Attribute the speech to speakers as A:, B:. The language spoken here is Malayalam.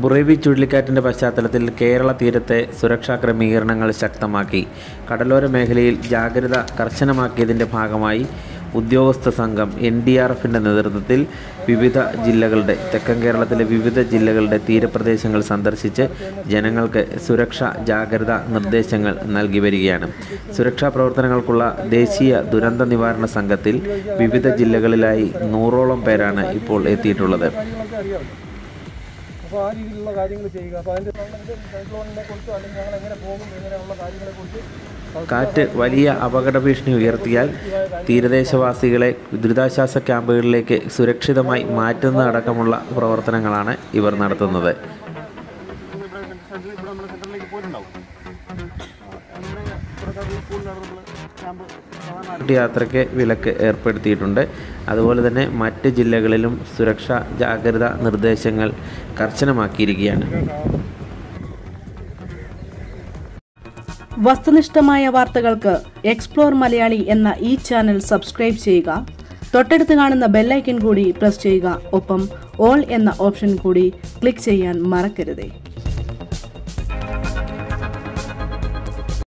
A: ബുറേവി ചുഴലിക്കാറ്റിൻ്റെ പശ്ചാത്തലത്തിൽ കേരള തീരത്തെ സുരക്ഷാ ക്രമീകരണങ്ങൾ ശക്തമാക്കി കടലോര മേഖലയിൽ ജാഗ്രത കർശനമാക്കിയതിൻ്റെ ഭാഗമായി ഉദ്യോഗസ്ഥ സംഘം എൻ ഡി ആർ എഫിൻ്റെ നേതൃത്വത്തിൽ വിവിധ ജില്ലകളുടെ തെക്കൻ കേരളത്തിലെ വിവിധ ജില്ലകളുടെ തീരപ്രദേശങ്ങൾ സന്ദർശിച്ച് ജനങ്ങൾക്ക് സുരക്ഷാ ജാഗ്രതാ നിർദ്ദേശങ്ങൾ നൽകി വരികയാണ് സുരക്ഷാ പ്രവർത്തനങ്ങൾക്കുള്ള ദേശീയ ദുരന്ത നിവാരണ സംഘത്തിൽ വിവിധ ജില്ലകളിലായി നൂറോളം പേരാണ് ഇപ്പോൾ എത്തിയിട്ടുള്ളത്
B: കാര്യങ്ങളൊക്കെ അറിയാം അപ്പോൾ ആ രീതിയിലുള്ള കാര്യങ്ങൾ ചെയ്യുക അപ്പോൾ അതിൻ്റെ സൈക്ലോണിനെ കുറിച്ചോ അല്ലെങ്കിൽ ഞങ്ങൾ എങ്ങനെ പോകും ഇങ്ങനെയുള്ള കാര്യങ്ങളെക്കുറിച്ച്
A: കാറ്റ് വലിയ അപകട ഭീഷണി ഉയർത്തിയാൽ തീരദേശവാസികളെ ദുരിതാശ്വാസ ക്യാമ്പുകളിലേക്ക് സുരക്ഷിതമായി മാറ്റുന്നതടക്കമുള്ള പ്രവർത്തനങ്ങളാണ് ഇവർ നടത്തുന്നത്
B: ഇവിടെ നമ്മുടെ സെൻറ്ററിലേക്ക് പോയിട്ടുണ്ടാവും അങ്ങനെ ഇവിടെ സ്കൂളിലാണ് നമ്മൾ ക്യാമ്പ് സാധാരണ
A: യാത്രയ്ക്ക് വിലക്ക് ഏർപ്പെടുത്തിയിട്ടുണ്ട് അതുപോലെ തന്നെ മറ്റ് ജില്ലകളിലും സുരക്ഷാ ജാഗ്രതാ നിർദ്ദേശങ്ങൾ കർശനമാക്കിയിരിക്കുകയാണ്
C: വസ്തുനിഷ്ഠമായ വാർത്തകൾക്ക് എക്സ്പ്ലോർ മലയാളി എന്ന ഈ ചാനൽ സബ്സ്ക്രൈബ് ചെയ്യുക തൊട്ടടുത്ത് കാണുന്ന ബെല്ലൈക്കൻ കൂടി പ്രസ് ചെയ്യുക ഒപ്പം ഓൾ എന്ന ഓപ്ഷൻ കൂടി ക്ലിക്ക് ചെയ്യാൻ മറക്കരുതേ